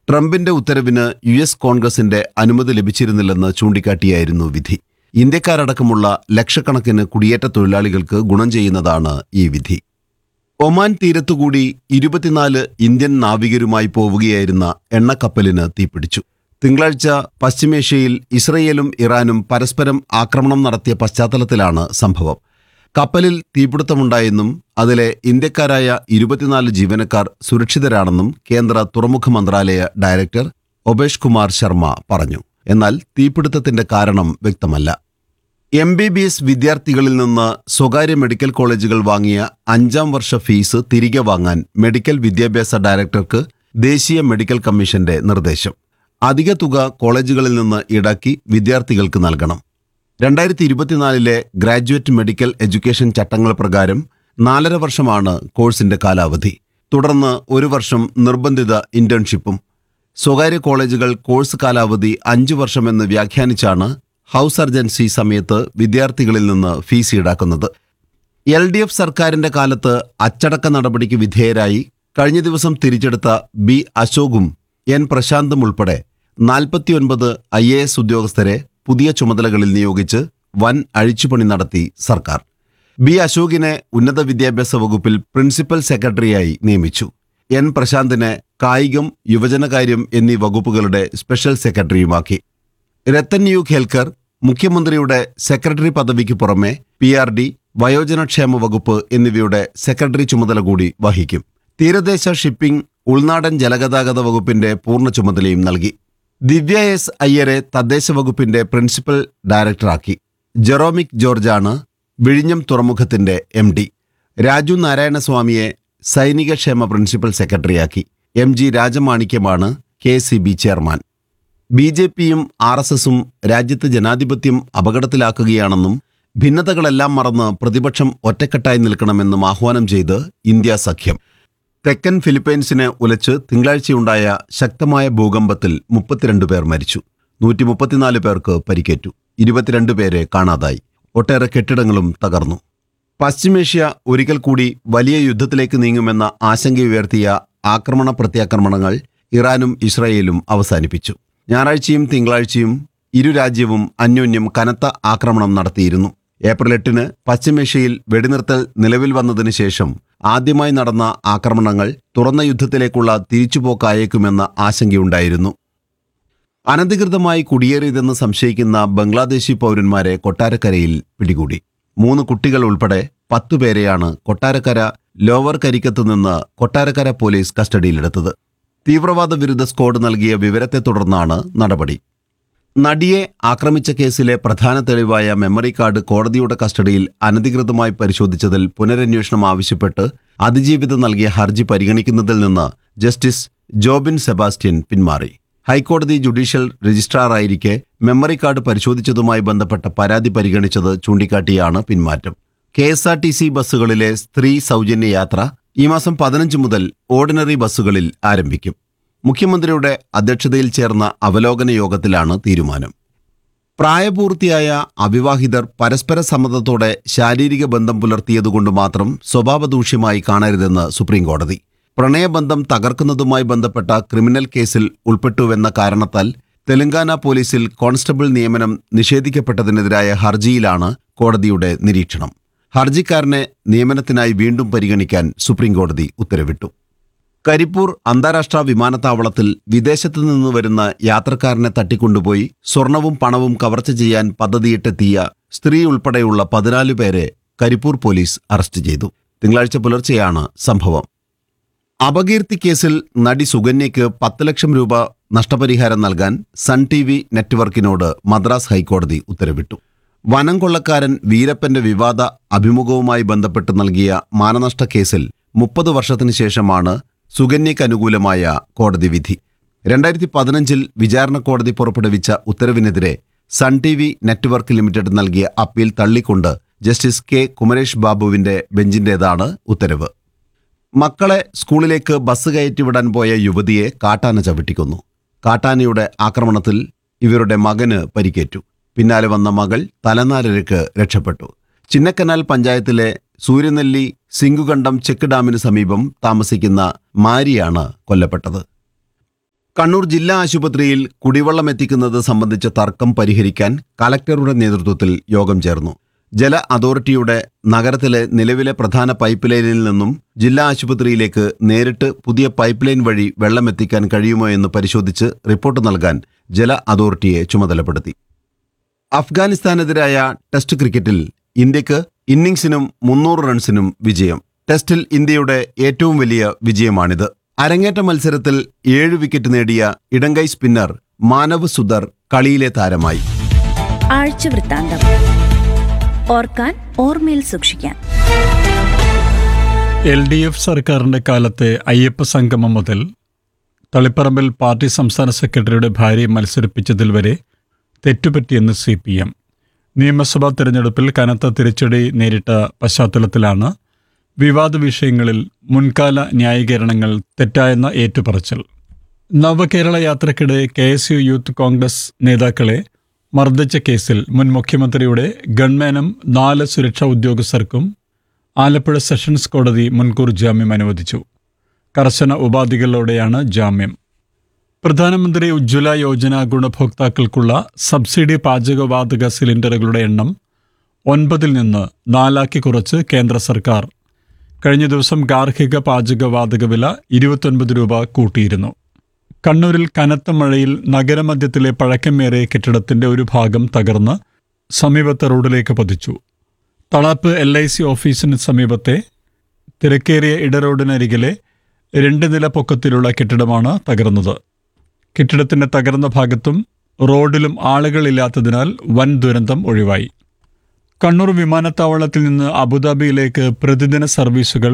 ട്രംപിന്റെ ഉത്തരവിന് U S കോൺഗ്രസിന്റെ അനുമതി ലഭിച്ചിരുന്നില്ലെന്ന് ചൂണ്ടിക്കാട്ടിയായിരുന്നു വിധി ഇന്ത്യക്കാരടക്കമുള്ള ലക്ഷക്കണക്കിന് കുടിയേറ്റ തൊഴിലാളികൾക്ക് ഗുണം ചെയ്യുന്നതാണ് ഈ വിധി ഒമാൻ തീരത്തുകൂടി ഇരുപത്തിനാല് ഇന്ത്യൻ നാവികരുമായി പോവുകയായിരുന്ന എണ്ണക്കപ്പലിന് തീപിടിച്ചു തിങ്കളാഴ്ച പശ്ചിമേഷ്യയിൽ ഇസ്രയേലും ഇറാനും പരസ്പരം ആക്രമണം നടത്തിയ പശ്ചാത്തലത്തിലാണ് സംഭവം കപ്പലിൽ തീപിടുത്തമുണ്ടായെന്നും അതിലെ ഇന്ത്യക്കാരായ ഇരുപത്തിനാല് ജീവനക്കാർ സുരക്ഷിതരാണെന്നും കേന്ദ്ര തുറമുഖ മന്ത്രാലയ ഡയറക്ടർ ഒബേഷ് കുമാർ ശർമ്മ പറഞ്ഞു എന്നാൽ തീപിടുത്തത്തിന്റെ കാരണം വ്യക്തമല്ല എം ബി ബി എസ് വിദ്യാർത്ഥികളിൽ നിന്ന് സ്വകാര്യ മെഡിക്കൽ കോളേജുകൾ വാങ്ങിയ അഞ്ചാം വർഷ ഫീസ് തിരികെ വാങ്ങാൻ മെഡിക്കൽ വിദ്യാഭ്യാസ ഡയറക്ടർക്ക് ദേശീയ മെഡിക്കൽ കമ്മീഷന്റെ നിർദ്ദേശം അധിക തുക കോളേജുകളിൽ നിന്ന് ഈടാക്കി വിദ്യാർത്ഥികൾക്ക് നൽകണം രണ്ടായിരത്തി ഇരുപത്തിനാലിലെ ഗ്രാജുവേറ്റ് മെഡിക്കൽ എഡ്യൂക്കേഷൻ ചട്ടങ്ങൾ പ്രകാരം നാലര വർഷമാണ് കോഴ്സിന്റെ കാലാവധി തുടർന്ന് ഒരു വർഷം നിർബന്ധിത ഇന്റേൺഷിപ്പും സ്വകാര്യ കോളേജുകൾ കോഴ്സ് കാലാവധി അഞ്ചു വർഷമെന്ന് വ്യാഖ്യാനിച്ചാണ് ഹൗസ് സർജൻസി സമയത്ത് വിദ്യാർത്ഥികളിൽ നിന്ന് ഫീസ് ഈടാക്കുന്നത് എൽ ഡി എഫ് സർക്കാരിന്റെ കാലത്ത് അച്ചടക്ക നടപടിക്ക് വിധേയരായി കഴിഞ്ഞ ദിവസം തിരിച്ചെടുത്ത ബി അശോകും എൻ പ്രശാന്തും ഉൾപ്പെടെ നാൽപ്പത്തിയൊൻപത് ഐ എ എസ് ഉദ്യോഗസ്ഥരെ പുതിയ ചുമതലകളിൽ നിയോഗിച്ച് വൻ അഴിച്ചുപണി നടത്തി സർക്കാർ ബി അശോകിനെ ഉന്നത വിദ്യാഭ്യാസ വകുപ്പിൽ പ്രിൻസിപ്പൽ സെക്രട്ടറിയായി നിയമിച്ചു എൻ പ്രശാന്തിനെ കായികം യുവജനകാര്യം എന്നീ വകുപ്പുകളുടെ സ്പെഷ്യൽ സെക്രട്ടറിയുമാക്കി രത്തൻ യു ഖേൽക്കർ മുഖ്യമന്ത്രിയുടെ സെക്രട്ടറി പദവിക്ക് പുറമെ പി ആർ ഡി വയോജനക്ഷേമ വകുപ്പ് എന്നിവയുടെ സെക്രട്ടറി ചുമതല കൂടി വഹിക്കും തീരദേശ ഷിപ്പിംഗ് ഉൾനാടൻ ജലഗതാഗത വകുപ്പിന്റെ പൂർണ്ണ ചുമതലയും നൽകി ദിവ്യ എസ് അയ്യരെ തദ്ദേശ വകുപ്പിന്റെ പ്രിൻസിപ്പൽ ഡയറക്ടറാക്കി ജെറോമിക് ജോർജാണ് വിഴിഞ്ഞം തുറമുഖത്തിന്റെ എം ഡി രാജു നാരായണസ്വാമിയെ സൈനിക ക്ഷേമ പ്രിൻസിപ്പൽ സെക്രട്ടറിയാക്കി എം ജി രാജമാണിക്യമാണ് K C B chairman B J പിയും ആർ എസ് എസും രാജ്യത്ത് ജനാധിപത്യം അപകടത്തിലാക്കുകയാണെന്നും ഭിന്നതകളെല്ലാം മറന്ന് പ്രതിപക്ഷം ഒറ്റക്കെട്ടായി നിൽക്കണമെന്നും ആഹ്വാനം ചെയ്ത് ഇന്ത്യ സഖ്യം തെക്കൻ ഫിലിപ്പൈൻസിനെ ഉലച്ച് തിങ്കളാഴ്ചയുണ്ടായ ശക്തമായ ഭൂകമ്പത്തിൽ മുപ്പത്തിരണ്ട് പേർ മരിച്ചു നൂറ്റി മുപ്പത്തിനാല് പേർക്ക് പരിക്കേറ്റു ഇരുപത്തിരണ്ട് പേരെ കാണാതായി ഒട്ടേറെ കെട്ടിടങ്ങളും തകർന്നു പശ്ചിമേഷ്യ ഒരിക്കൽ കൂടി വലിയ യുദ്ധത്തിലേക്ക് നീങ്ങുമെന്ന ആശങ്കയുയർത്തിയ ആക്രമണ പ്രത്യാക്രമണങ്ങൾ ഇറാനും ഇസ്രായേലും അവസാനിപ്പിച്ചു ഞായറാഴ്ചയും തിങ്കളാഴ്ചയും ഇരു രാജ്യവും അന്യോന്യം കനത്ത ആക്രമണം നടത്തിയിരുന്നു ഏപ്രിൽ എട്ടിന് പശ്ചിമേഷ്യയിൽ വെടിനിർത്തൽ നിലവിൽ വന്നതിന് ശേഷം ആദ്യമായി നടന്ന ആക്രമണങ്ങൾ തുറന്ന യുദ്ധത്തിലേക്കുള്ള തിരിച്ചുപോക്കായേക്കുമെന്ന ആശങ്കയുണ്ടായിരുന്നു അനധികൃതമായി കുടിയേറിയതെന്ന് സംശയിക്കുന്ന ബംഗ്ലാദേശി പൗരന്മാരെ കൊട്ടാരക്കരയിൽ പിടികൂടി മൂന്ന് കുട്ടികൾ ഉൾപ്പെടെ പത്തുപേരെയാണ് കൊട്ടാരക്കര ലോവർ കരിക്കത്ത് നിന്ന് കൊട്ടാരക്കര പോലീസ് കസ്റ്റഡിയിലെടുത്തത് തീവ്രവാദ വിരുദ്ധ സ്ക്വാഡ് നൽകിയ വിവരത്തെ തുടർന്നാണ് നടപടി നടിയെ ആക്രമിച്ച കേസിലെ പ്രധാന തെളിവായ മെമ്മറി കാർഡ് കോടതിയുടെ കസ്റ്റഡിയിൽ അനധികൃതമായി പരിശോധിച്ചതിൽ പുനരന്വേഷണം ആവശ്യപ്പെട്ട് അതിജീവിത നൽകിയ ഹർജി പരിഗണിക്കുന്നതിൽ നിന്ന് ജസ്റ്റിസ് ജോബിൻ സെബാസ്റ്റ്യൻ പിന്മാറി ഹൈക്കോടതി ജുഡീഷ്യൽ രജിസ്ട്രാറായിരിക്കെ മെമ്മറി കാർഡ് പരിശോധിച്ചതുമായി ബന്ധപ്പെട്ട പരാതി പരിഗണിച്ചത് ചൂണ്ടിക്കാട്ടിയാണ് പിന്മാറ്റം K S R T C ബസ്സുകളിലെ സ്ത്രീ സൗജന്യ യാത്ര ഈ മാസം പതിനഞ്ച് മുതൽ ഓർഡിനറി ബസ്സുകളിൽ ആരംഭിക്കും മുഖ്യമന്ത്രിയുടെ അധ്യക്ഷതയിൽ ചേർന്ന അവലോകന യോഗത്തിലാണ് തീരുമാനം പ്രായപൂർത്തിയായ അവിവാഹിതർ പരസ്പര സമ്മതത്തോടെ ശാരീരിക ബന്ധം പുലർത്തിയതുകൊണ്ട് മാത്രം സ്വഭാവദൂഷ്യമായി കാണരുതെന്ന് സുപ്രീംകോടതി പ്രണയബന്ധം തകർക്കുന്നതുമായി ബന്ധപ്പെട്ട ക്രിമിനൽ കേസിൽ ഉൾപ്പെട്ടുവെന്ന കാരണത്താൽ തെലങ്കാന പോലീസിൽ കോൺസ്റ്റബിൾ നിയമനം നിഷേധിക്കപ്പെട്ടതിനെതിരായ ഹർജിയിലാണ് കോടതിയുടെ നിരീക്ഷണം ഹർജിക്കാരനെ നിയമനത്തിനായി വീണ്ടും പരിഗണിക്കാൻ സുപ്രീംകോടതി ഉത്തരവിട്ടു കരിപ്പൂർ അന്താരാഷ്ട്ര വിമാനത്താവളത്തിൽ വിദേശത്തു നിന്ന് വരുന്ന യാത്രക്കാരനെ തട്ടിക്കൊണ്ടുപോയി സ്വർണവും പണവും കവർച്ച ചെയ്യാൻ പദ്ധതിയിട്ടെത്തിയ സ്ത്രീ ഉൾപ്പെടെയുള്ള പതിനാല് പേരെ കരിപ്പൂർ പോലീസ് അറസ്റ്റ് ചെയ്തു തിങ്കളാഴ്ച പുലർച്ചെയാണ് സംഭവം അപകീർത്തി കേസിൽ നടി സുകന്യയ്ക്ക് പത്ത് ലക്ഷം രൂപ നഷ്ടപരിഹാരം നൽകാൻ സൺ ടി വി നെറ്റ്വർക്കിനോട് മദ്രാസ് ഹൈക്കോടതി ഉത്തരവിട്ടു വനം കൊള്ളക്കാരൻ വീരപ്പന്റെ വിവാദ അഭിമുഖവുമായി ബന്ധപ്പെട്ട് നൽകിയ മാനനഷ്ട കേസിൽ മുപ്പത് വർഷത്തിനു ശേഷമാണ് സുകന്യയ്ക്ക് അനുകൂലമായ കോടതി വിധി രണ്ടായിരത്തി പതിനഞ്ചിൽ വിചാരണ കോടതി പുറപ്പെടുവിച്ച ഉത്തരവിനെതിരെ Sun T V network limited നൽകിയ അപ്പീൽ തള്ളിക്കൊണ്ട് ജസ്റ്റിസ് കെ കുമരേഷ് ബാബുവിന്റെ ബെഞ്ചിന്റേതാണ് ഉത്തരവ് മക്കളെ സ്കൂളിലേക്ക് ബസ് കയറ്റിവിടാൻ പോയ യുവതിയെ കാട്ടാന ചവിട്ടിക്കൊന്നു കാട്ടാനയുടെ ആക്രമണത്തിൽ ഇവരുടെ മകന് പരിക്കേറ്റു പിന്നാലെ വന്ന മകൾ തലനാരിഴക്ക് രക്ഷപ്പെട്ടു ചിന്നക്കനാൽ പഞ്ചായത്തിലെ സൂര്യനെല്ലി സിംഗുകണ്ടം ചെക്ക് ഡാമിന് സമീപം താമസിക്കുന്ന മാരിയാണ് കൊല്ലപ്പെട്ടത് കണ്ണൂർ ജില്ലാ ആശുപത്രിയിൽ കുടിവെള്ളം എത്തിക്കുന്നത് സംബന്ധിച്ച തർക്കം പരിഹരിക്കാൻ കലക്ടറുടെ നേതൃത്വത്തിൽ യോഗം ചേർന്നു ജല അതോറിറ്റിയുടെ നഗരത്തിലെ നിലവിലെ പ്രധാന പൈപ്പ് ലൈനിൽ നിന്നും ജില്ലാ ആശുപത്രിയിലേക്ക് നേരിട്ട് പുതിയ പൈപ്പ് ലൈൻ വഴി വെള്ളം എത്തിക്കാൻ കഴിയുമോ എന്ന് പരിശോധിച്ച് റിപ്പോർട്ട് നൽകാൻ ജല അതോറിറ്റിയെ ചുമതലപ്പെടുത്തി അഫ്ഗാനിസ്ഥാനെതിരായ ടെസ്റ്റ് ക്രിക്കറ്റിൽ ഇന്ത്യക്ക് ഇന്നിംഗ്സിനും മുന്നൂറ് റൺസിനും വിജയം ടെസ്റ്റിൽ ഇന്ത്യയുടെ ഏറ്റവും വലിയ വിജയമാണിത് അരങ്ങേറ്റ മത്സരത്തിൽ ഏഴ് വിക്കറ്റ് നേടിയ ഇടങ്കൈ സ്പിന്നർ മാനവ് സുധർ കളിയിലെ താരമായി ആഴ്ച വൃത്താന്തം ഓർക്കാൻ ഓർമ്മയിൽ സൂക്ഷിക്കാൻ എൽ ഡി എഫ് സർക്കാരിന്റെ കാലത്തെ അയ്യപ്പ സംഗമം മുതൽ തളിപ്പറമ്പിൽ പാർട്ടി സംസ്ഥാന സെക്രട്ടറിയുടെ ഭാര്യയെ മത്സരിപ്പിച്ചതിൽ വരെ തെറ്റുപറ്റിയെന്ന് സി പി എം നിയമസഭാ തെരഞ്ഞെടുപ്പിൽ കനത്ത തിരിച്ചടി നേരിട്ട പശ്ചാത്തലത്തിലാണ് വിവാദ വിഷയങ്ങളിൽ മുൻകാല ന്യായീകരണങ്ങൾ തെറ്റായെന്ന ഏറ്റുപറച്ചിൽ നവകേരള യാത്രക്കിടെ K S U Youth Congress നേതാക്കളെ മർദ്ദിച്ച കേസിൽ മുൻ മുഖ്യമന്ത്രിയുടെ ഗൺമാനും നാല് സുരക്ഷാ ഉദ്യോഗസ്ഥർക്കും ആലപ്പുഴ സെഷൻസ് കോടതി മുൻകൂർ ജാമ്യം അനുവദിച്ചു കർശന ഉപാധികളോടെയാണ് ജാമ്യം പ്രധാനമന്ത്രി ഉജ്ജ്വല യോജന ഗുണഭോക്താക്കൾക്കുള്ള സബ്സിഡി പാചകവാതക സിലിണ്ടറുകളുടെ എണ്ണം ഒൻപതിൽ നിന്ന് നാലാക്കി കുറച്ച് കേന്ദ്ര സർക്കാർ കഴിഞ്ഞ ദിവസം ഗാർഹിക പാചകവാതക വില ഇരുപത്തൊൻപത് രൂപ കൂട്ടിയിരുന്നു കണ്ണൂരിൽ കനത്ത മഴയിൽ നഗരമധ്യത്തിലെ പഴക്കമേറിയ കെട്ടിടത്തിന്റെ ഒരു ഭാഗം തകർന്ന് സമീപത്തെ റോഡിലേക്ക് പതിച്ചു തളാപ്പ് എൽ ഐ സി ഓഫീസിന് സമീപത്തെ തിരക്കേറിയ ഇടറോഡിനരികിലെ രണ്ട് നില പൊക്കത്തിലുള്ള കെട്ടിടമാണ് തകർന്നത് കെട്ടിടത്തിന്റെ തകർന്ന ഭാഗത്തും റോഡിലും ആളുകളില്ലാത്തതിനാൽ വൻ ദുരന്തം ഒഴിവായി കണ്ണൂർ വിമാനത്താവളത്തിൽ നിന്ന് അബുദാബിയിലേക്ക് പ്രതിദിന സർവീസുകൾ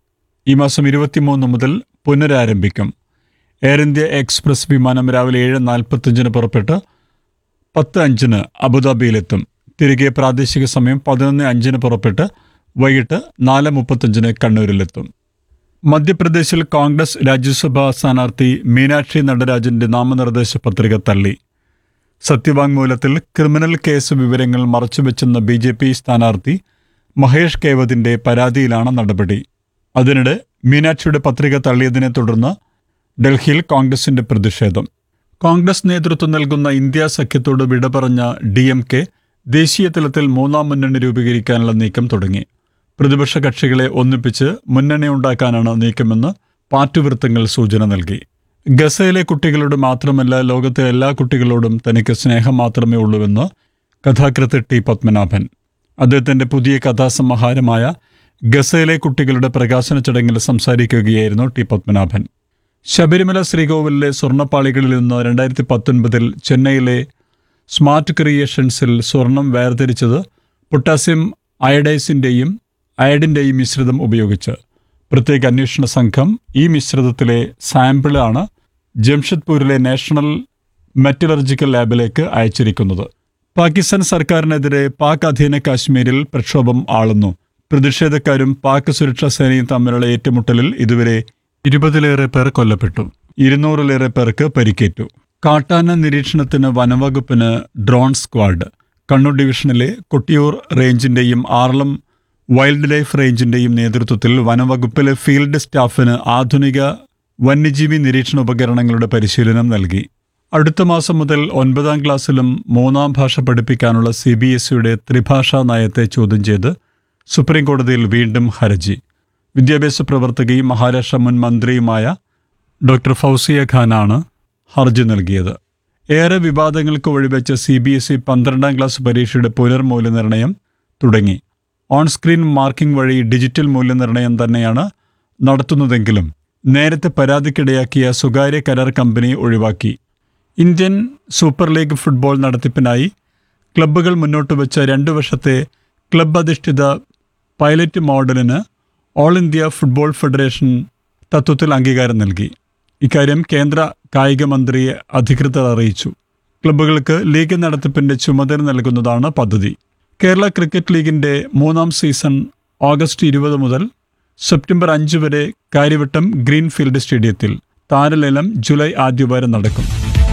ഈ മാസം ഇരുപത്തിമൂന്ന് മുതൽ പുനരാരംഭിക്കും എയർ ഇന്ത്യ എക്സ്പ്രസ് വിമാനം രാവിലെ ഏഴ് നാൽപ്പത്തഞ്ചിന് പുറപ്പെട്ട് പത്ത് അഞ്ചിന് അബുദാബിയിലെത്തും തിരികെ പ്രാദേശിക സമയം പതിനൊന്ന് അഞ്ചിന് പുറപ്പെട്ട് വൈകിട്ട് നാല് മുപ്പത്തഞ്ചിന് കണ്ണൂരിലെത്തും മധ്യപ്രദേശിൽ കോൺഗ്രസ് രാജ്യസഭാ സ്ഥാനാർത്ഥി മീനാക്ഷി നടരാജന്റെ നാമനിർദ്ദേശ പത്രിക തള്ളി സത്യവാങ്മൂലത്തിൽ ക്രിമിനൽ കേസ് വിവരങ്ങൾ മറച്ചുവെച്ചെന്ന ബി ജെ പി സ്ഥാനാർത്ഥി മഹേഷ് കേവതിന്റെ പരാതിയിലാണ് നടപടി അതിനിടെ മീനാക്ഷിയുടെ പത്രിക തള്ളിയതിനെ തുടർന്ന് ഡൽഹിയിൽ കോൺഗ്രസിന്റെ പ്രതിഷേധം കോൺഗ്രസ് നേതൃത്വം നൽകുന്ന ഇന്ത്യ സഖ്യത്തോട് വിട പറഞ്ഞ ഡി എം കെ ദേശീയ തലത്തിൽ മൂന്നാം മുന്നണി രൂപീകരിക്കാനുള്ള നീക്കം തുടങ്ങി പ്രതിപക്ഷ കക്ഷികളെ ഒന്നിപ്പിച്ച് മുന്നണി ഉണ്ടാക്കാനാണ് നീക്കമെന്ന് പാർട്ടി വൃത്തങ്ങൾ സൂചന നൽകി ഗസയിലെ കുട്ടികളോട് മാത്രമല്ല ലോകത്തെ എല്ലാ കുട്ടികളോടും തനിക്ക് സ്നേഹം മാത്രമേ ഉള്ളൂവെന്ന് കഥാകൃത്ത് ടി പത്മനാഭൻ അദ്ദേഹത്തിന്റെ പുതിയ കഥാസമാഹാരമായ ഗസയിലെ കുട്ടികളുടെ പ്രകാശന ചടങ്ങിൽ സംസാരിക്കുകയായിരുന്നു ടി പത്മനാഭൻ ശബരിമല ശ്രീകോവിലിലെ സ്വർണ്ണപ്പാളികളിൽ നിന്ന് രണ്ടായിരത്തി പത്തൊൻപതിൽ ചെന്നൈയിലെ സ്മാർട്ട് ക്രിയേഷൻസിൽ സ്വർണം വേർതിരിച്ചത് പൊട്ടാസ്യം അയഡൈസിൻ്റെയും അയഡിൻ്റെയും മിശ്രിതം ഉപയോഗിച്ച് പ്രത്യേക അന്വേഷണ സംഘം ഈ മിശ്രിതത്തിലെ സാമ്പിളാണ് ജംഷഡ്പൂരിലെ നാഷണൽ മെറ്റലർജിക്കൽ ലാബിലേക്ക് അയച്ചിരിക്കുന്നത് പാകിസ്ഥാൻ സർക്കാരിനെതിരെ പാക് അധീന കാശ്മീരിൽ പ്രക്ഷോഭം ആളുന്നു പ്രതിഷേധക്കാരും പാക് സുരക്ഷാ സേനയും തമ്മിലുള്ള ഏറ്റുമുട്ടലിൽ ഇതുവരെ ഇരുപതിലേറെ പേർ കൊല്ലപ്പെട്ടു ഇരുന്നൂറിലേറെ പേർക്ക് പരിക്കേറ്റു കാട്ടാന നിരീക്ഷണത്തിന് വനവകുപ്പിന് ഡ്രോൺ സ്ക്വാഡ് കണ്ണൂർ ഡിവിഷനിലെ കൊട്ടിയൂർ റേഞ്ചിന്റെയും ആറളം വൈൽഡ് ലൈഫ് റേഞ്ചിന്റെയും നേതൃത്വത്തിൽ വനവകുപ്പിലെ ഫീൽഡ് സ്റ്റാഫിന് ആധുനിക വന്യജീവി നിരീക്ഷണ ഉപകരണങ്ങളുടെ പരിശീലനം നൽകി അടുത്ത മാസം മുതൽ ഒൻപതാം ക്ലാസ്സിലും മൂന്നാം ഭാഷ പഠിപ്പിക്കാനുള്ള സി ബി എസ് ഇയുടെ ത്രിഭാഷാ നയത്തെ ചോദ്യം ചെയ്ത് സുപ്രീം കോടതിയിൽ വീണ്ടും ഹർജി വിദ്യാഭ്യാസ പ്രവർത്തകയും മഹാരാഷ്ട്ര മുൻ മന്ത്രിയുമായ ഡോക്ടർ ഫൗസിയ ഖാനാണ് ഹർജി നൽകിയത് ഏറെ വിവാദങ്ങൾക്ക് വഴിവെച്ച സി ബി എസ് ഇ പന്ത്രണ്ടാം ക്ലാസ് പരീക്ഷയുടെ പുനർമൂല്യനിർണ്ണയം തുടങ്ങി ഓൺ സ്ക്രീൻ മാർക്കിംഗ് വഴി ഡിജിറ്റൽ മൂല്യനിർണ്ണയം തന്നെയാണ് നടത്തുന്നതെങ്കിലും നേരത്തെ പരാതിക്കിടയാക്കിയ സ്വകാര്യ കരാർ കമ്പനി ഒഴിവാക്കി ഇന്ത്യൻ സൂപ്പർ ലീഗ് ഫുട്ബോൾ നടത്തിപ്പിനായി ക്ലബ്ബുകൾ മുന്നോട്ട് വെച്ച രണ്ടു വർഷത്തെ ക്ലബ് അധിഷ്ഠിത പൈലറ്റ് മോഡലിന് ഓൾ ഇന്ത്യ ഫുട്ബോൾ ഫെഡറേഷൻ തത്വത്തിൽ അംഗീകാരം നൽകി ഇക്കാര്യം കേന്ദ്ര കായിക മന്ത്രിയെ അധികൃതർ അറിയിച്ചു ക്ലബ്ബുകൾക്ക് ലീഗ് നടത്തിപ്പിന്റെ ചുമതല നൽകുന്നതാണ് പദ്ധതി കേരള ക്രിക്കറ്റ് ലീഗിന്റെ മൂന്നാം സീസൺ ഓഗസ്റ്റ് ഇരുപത് മുതൽ സെപ്റ്റംബർ അഞ്ച് വരെ കാര്യവട്ടം ഗ്രീൻഫീൽഡ് സ്റ്റേഡിയത്തിൽ താരലേലം ജൂലൈ ആദ്യവാരം നടക്കും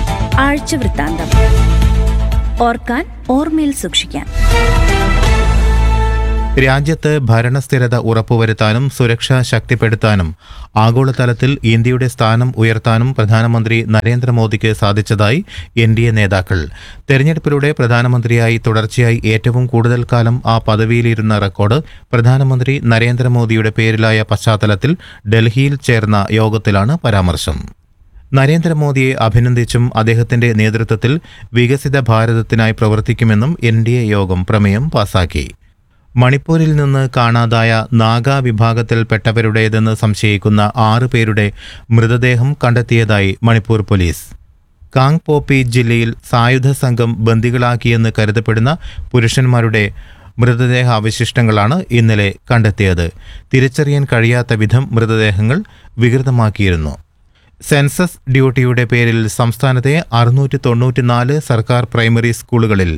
ആഴ്ച വൃത്താന്തം ഓർക്കാൻ ഓർമ്മയിൽ സൂക്ഷിക്കാൻ രാജ്യത്ത് ഭരണസ്ഥിരത ഉറപ്പുവരുത്താനും സുരക്ഷ ശക്തിപ്പെടുത്താനും ആഗോളതലത്തിൽ ഇന്ത്യയുടെ സ്ഥാനം ഉയർത്താനും പ്രധാനമന്ത്രി നരേന്ദ്രമോദിക്ക് സാധിച്ചതായി എൻ ഡി എ നേതാക്കൾ തെരഞ്ഞെടുപ്പിലൂടെ പ്രധാനമന്ത്രിയായി തുടർച്ചയായി ഏറ്റവും കൂടുതൽ കാലം ആ പദവിയിലിരുന്ന റെക്കോർഡ് പ്രധാനമന്ത്രി നരേന്ദ്രമോദിയുടെ പേരിലായ പശ്ചാത്തലത്തിൽ ഡൽഹിയിൽ ചേർന്ന യോഗത്തിലാണ് പരാമർശം നരേന്ദ്രമോദിയെ അഭിനന്ദിച്ചും അദ്ദേഹത്തിന്റെ നേതൃത്വത്തിൽ വികസിത ഭാരതത്തിനായി പ്രവർത്തിക്കുമെന്നും എൻ ഡി എ യോഗം പ്രമേയം പാസാക്കി മണിപ്പൂരിൽ നിന്ന് കാണാതായ നാഗ വിഭാഗത്തിൽപ്പെട്ടവരുടേതെന്ന് സംശയിക്കുന്ന ആറ് പേരുടെ മൃതദേഹം കണ്ടെത്തിയതായി മണിപ്പൂർ പോലീസ് കാങ് പോപ്പി ജില്ലയിൽ സായുധ സംഘം ബന്ദികളാക്കിയെന്ന് കരുതപ്പെടുന്ന പുരുഷന്മാരുടെ മൃതദേഹ അവശിഷ്ടങ്ങളാണ് ഇന്നലെ കണ്ടെത്തിയത് തിരിച്ചറിയാൻ കഴിയാത്ത വിധം മൃതദേഹങ്ങൾ വികൃതമാക്കിയിരുന്നു സെൻസസ് ഡ്യൂട്ടിയുടെ പേരിൽ സംസ്ഥാനത്തെ അറുന്നൂറ്റി തൊണ്ണൂറ്റിനാല് സർക്കാർ പ്രൈമറി സ്കൂളുകളിൽ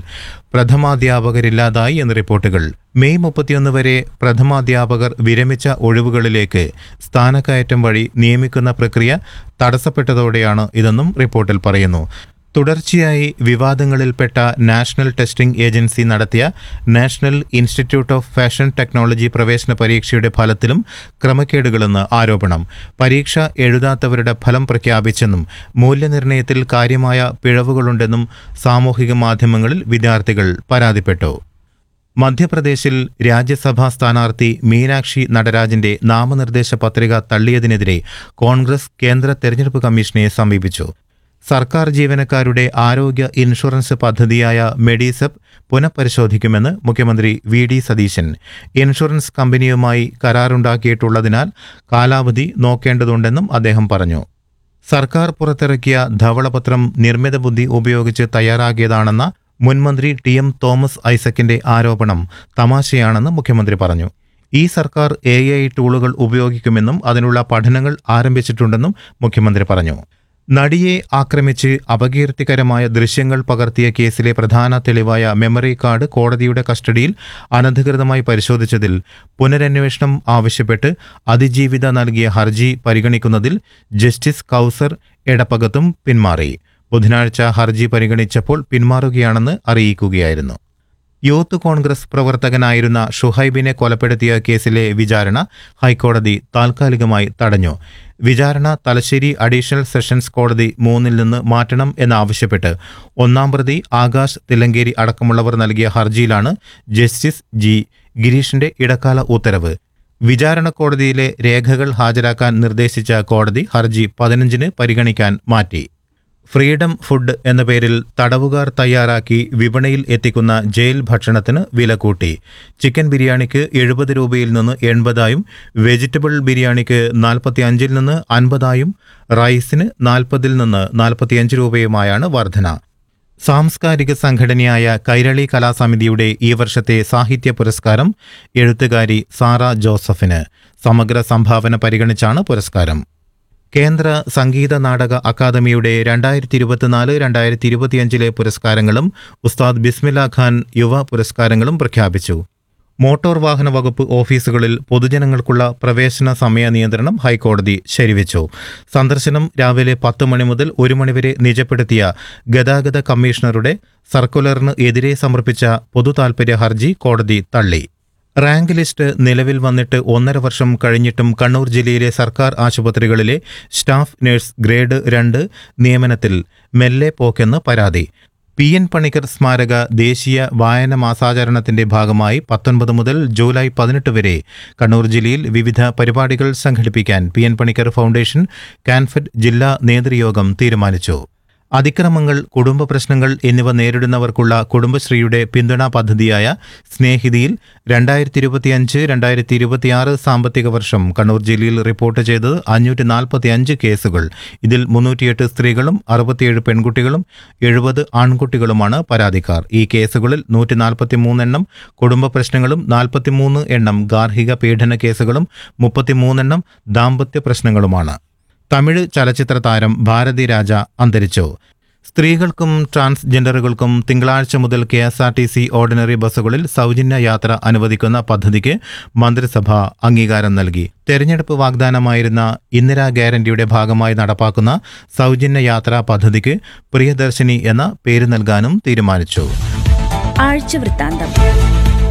പ്രഥമാധ്യാപകരില്ലാതായി എന്ന് റിപ്പോർട്ടുകൾ മെയ് മുപ്പത്തിയൊന്ന് വരെ പ്രഥമാധ്യാപകർ വിരമിച്ച ഒഴിവുകളിലേക്ക് സ്ഥാനക്കയറ്റം വഴി നിയമിക്കുന്ന പ്രക്രിയ തടസ്സപ്പെട്ടതോടെയാണ് ഇതെന്നും റിപ്പോർട്ടിൽ പറയുന്നു തുടർച്ചയായി വിവാദങ്ങളിൽപ്പെട്ട നാഷണൽ ടെസ്റ്റിംഗ് ഏജൻസി നടത്തിയ national institute of fashion technology പ്രവേശന പരീക്ഷയുടെ ഫലത്തിലും ക്രമക്കേടുകളെന്ന് ആരോപണം പരീക്ഷ എഴുതാത്തവരുടെ ഫലം പ്രഖ്യാപിച്ചെന്നും മൂല്യനിർണ്ണയത്തിൽ കാര്യമായ പിഴവുകളുണ്ടെന്നും സാമൂഹിക മാധ്യമങ്ങളിൽ വിദ്യാർത്ഥികൾ പരാതിപ്പെട്ടു മധ്യപ്രദേശിൽ രാജ്യസഭാ സ്ഥാനാർത്ഥി മീനാക്ഷി നടരാജന്റെ നാമനിർദ്ദേശ പത്രിക തള്ളിയതിനെതിരെ കോൺഗ്രസ് കേന്ദ്ര തെരഞ്ഞെടുപ്പ് കമ്മീഷനെ സമീപിച്ചു സർക്കാർ ജീവനക്കാരുടെ ആരോഗ്യ ഇൻഷുറൻസ് പദ്ധതിയായ മെഡിസെപ്പ് പുനഃപരിശോധിക്കുമെന്ന് മുഖ്യമന്ത്രി വി ഡി സതീശൻ ഇൻഷുറൻസ് കമ്പനിയുമായി കരാറുണ്ടാക്കിയിട്ടുള്ളതിനാൽ കാലാവധി നോക്കേണ്ടതുണ്ടെന്നും അദ്ദേഹം പറഞ്ഞു സർക്കാർ പുറത്തിറക്കിയ ധവളപത്രം നിർമ്മിത ബുദ്ധി ഉപയോഗിച്ച് തയ്യാറാക്കിയതാണെന്ന മുൻമന്ത്രി ടി എം തോമസ് ഐസക്കിന്റെ ആരോപണം തമാശയാണെന്ന് മുഖ്യമന്ത്രി പറഞ്ഞു ഈ സർക്കാർ എ ഐ ടൂളുകൾ ഉപയോഗിക്കുമെന്നും അതിനുള്ള പഠനങ്ങൾ ആരംഭിച്ചിട്ടുണ്ടെന്നും മുഖ്യമന്ത്രി പറഞ്ഞു നടിയെ ആക്രമിച്ച് അപകീർത്തികരമായ ദൃശ്യങ്ങൾ പകർത്തിയ കേസിലെ പ്രധാന തെളിവായ മെമ്മറി കാർഡ് കോടതിയുടെ കസ്റ്റഡിയിൽ അനധികൃതമായി പരിശോധിച്ചതിൽ പുനരന്വേഷണം ആവശ്യപ്പെട്ട് അതിജീവിത നൽകിയ ഹർജി പരിഗണിക്കുന്നതിൽ ജസ്റ്റിസ് കൗസർ എടപ്പകത്തും പിന്മാറി ബുധനാഴ്ച ഹർജി പരിഗണിച്ചപ്പോൾ പിന്മാറുകയാണെന്ന് അറിയിക്കുകയായിരുന്നു യൂത്ത് കോൺഗ്രസ് പ്രവർത്തകനായിരുന്ന ഷുഹൈബിനെ കൊലപ്പെടുത്തിയ കേസിലെ വിചാരണ ഹൈക്കോടതി താൽക്കാലികമായി തടഞ്ഞു വിചാരണ തലശ്ശേരി അഡീഷണൽ സെഷൻസ് കോടതി മൂന്നിൽ നിന്ന് മാറ്റണം എന്നാവശ്യപ്പെട്ട് ഒന്നാം പ്രതി ആകാശ് തിലങ്കേരി അടക്കമുള്ളവർ നൽകിയ ഹർജിയിലാണ് ജസ്റ്റിസ് ജി ഗിരീഷിന്റെ ഇടക്കാല ഉത്തരവ് വിചാരണ കോടതിയിലെ രേഖകൾ ഹാജരാക്കാൻ നിർദ്ദേശിച്ച കോടതി ഹർജി പതിനഞ്ചിന് പരിഗണിക്കാൻ മാറ്റി ഫ്രീഡം ഫുഡ് എന്ന പേരിൽ തടവുകാർ തയ്യാറാക്കി വിപണിയിൽ എത്തിക്കുന്ന ജയിൽ ഭക്ഷണത്തിന് വില കൂട്ടി ചിക്കൻ ബിരിയാണിക്ക് എഴുപത് രൂപയിൽ നിന്ന് എൺപതായും വെജിറ്റബിൾ ബിരിയാണിക്ക് നാൽപ്പത്തി അഞ്ചിൽ നിന്ന് അൻപതായും റൈസിന് നാൽപ്പതിൽ നിന്ന് നാൽപ്പത്തിയഞ്ച് രൂപയുമായാണ് വർധന സാംസ്കാരിക സംഘടനയായ കൈരളി കലാസമിതിയുടെ ഈ വർഷത്തെ സാഹിത്യ പുരസ്കാരം എഴുത്തുകാരി സാറ ജോസഫിന് സമഗ്ര സംഭാവന പരിഗണിച്ചാണ് പുരസ്കാരം കേന്ദ്ര സംഗീത നാടക അക്കാദമിയുടെ രണ്ടായിരത്തി ഇരുപത്തിനാല് രണ്ടായിരത്തി ഇരുപത്തിയഞ്ചിലെ പുരസ്കാരങ്ങളും ഉസ്താദ് ബിസ്മില്ല ഖാൻ യുവ പുരസ്കാരങ്ങളും പ്രഖ്യാപിച്ചു മോട്ടോർ വാഹന വകുപ്പ് ഓഫീസുകളിൽ പൊതുജനങ്ങൾക്കുള്ള പ്രവേശന സമയ നിയന്ത്രണം ഹൈക്കോടതി ശരിവെച്ചു സന്ദർശനം രാവിലെ പത്ത് മണി മുതൽ ഒരു മണിവരെ നിജപ്പെടുത്തിയ ഗതാഗത കമ്മീഷണറുടെ സർക്കുലറിന് എതിരെ സമർപ്പിച്ച പൊതുതാൽപര്യ ഹർജി കോടതി തള്ളി റാങ്ക് ലിസ്റ്റ് നിലവിൽ വന്നിട്ട് ഒന്നര വർഷം കഴിഞ്ഞിട്ടും കണ്ണൂർ ജില്ലയിലെ സർക്കാർ ആശുപത്രികളിലെ സ്റ്റാഫ് നഴ്സ് ഗ്രേഡ് രണ്ട് നിയമനത്തിൽ മെല്ലെ പോക്കെന്ന് പരാതി പി എൻ പണിക്കർ സ്മാരക ദേശീയ വായന മാസാചരണത്തിന്റെ ഭാഗമായി പത്തൊൻപത് മുതൽ ജൂലൈ പതിനെട്ട് വരെ കണ്ണൂർ ജില്ലയിൽ വിവിധ പരിപാടികൾ സംഘടിപ്പിക്കാൻ P N Panicker foundation Kanfed ജില്ലാ നേതൃയോഗം തീരുമാനിച്ചു അതിക്രമങ്ങൾ കുടുംബ പ്രശ്നങ്ങൾ എന്നിവ നേരിടുന്നവർക്കുള്ള കുടുംബശ്രീയുടെ പിന്തുണാ പദ്ധതിയായ സ്നേഹിതിയിൽ രണ്ടായിരത്തി ഇരുപത്തിയഞ്ച് രണ്ടായിരത്തി ഇരുപത്തിയാറ് സാമ്പത്തിക വർഷം കണ്ണൂർ ജില്ലയിൽ റിപ്പോർട്ട് ചെയ്തത് അഞ്ഞൂറ്റി നാൽപ്പത്തി അഞ്ച് കേസുകൾ ഇതിൽ മുന്നൂറ്റിയെട്ട് സ്ത്രീകളും അറുപത്തിയേഴ് പെൺകുട്ടികളും എഴുപത് ആൺകുട്ടികളുമാണ് പരാതിക്കാർ ഈ കേസുകളിൽ നൂറ്റി നാൽപ്പത്തി മൂന്നെണ്ണം കുടുംബ പ്രശ്നങ്ങളും നാൽപ്പത്തിമൂന്ന് എണ്ണം ഗാർഹിക പീഡന കേസുകളും മുപ്പത്തിമൂന്നെണ്ണം ദാമ്പത്യ പ്രശ്നങ്ങളുമാണ് തമിഴ് ചലച്ചിത്ര താരം ഭാരതി രാജ അന്തരിച്ചു സ്ത്രീകൾക്കും ട്രാൻസ്ജെൻഡറുകൾക്കും തിങ്കളാഴ്ച മുതൽ K S R T C ordinary ബസ്സുകളിൽ സൗജന്യ യാത്ര അനുവദിക്കുന്ന പദ്ധതിക്ക് മന്ത്രിസഭ അംഗീകാരം നൽകി തെരഞ്ഞെടുപ്പ് വാഗ്ദാനമായിരുന്ന ഇന്ദിരാ ഗ്യാരണ്ടിയുടെ ഭാഗമായി നടപ്പാക്കുന്ന സൗജന്യ യാത്രാ പദ്ധതിക്ക് പ്രിയദർശിനി എന്ന പേര് നൽകാനും തീരുമാനിച്ചു ആഴ്ചവൃത്താന്തം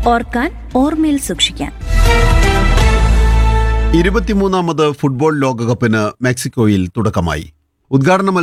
ഓർക്കാൻ ഓർമ്മയിൽ സൂക്ഷിക്കാൻ ഇരുപത്തിമൂന്നാമത് ഫുട്ബോൾ ലോകകപ്പിന് മെക്സിക്കോയിൽ തുടക്കമായി ഉദ്ഘാടന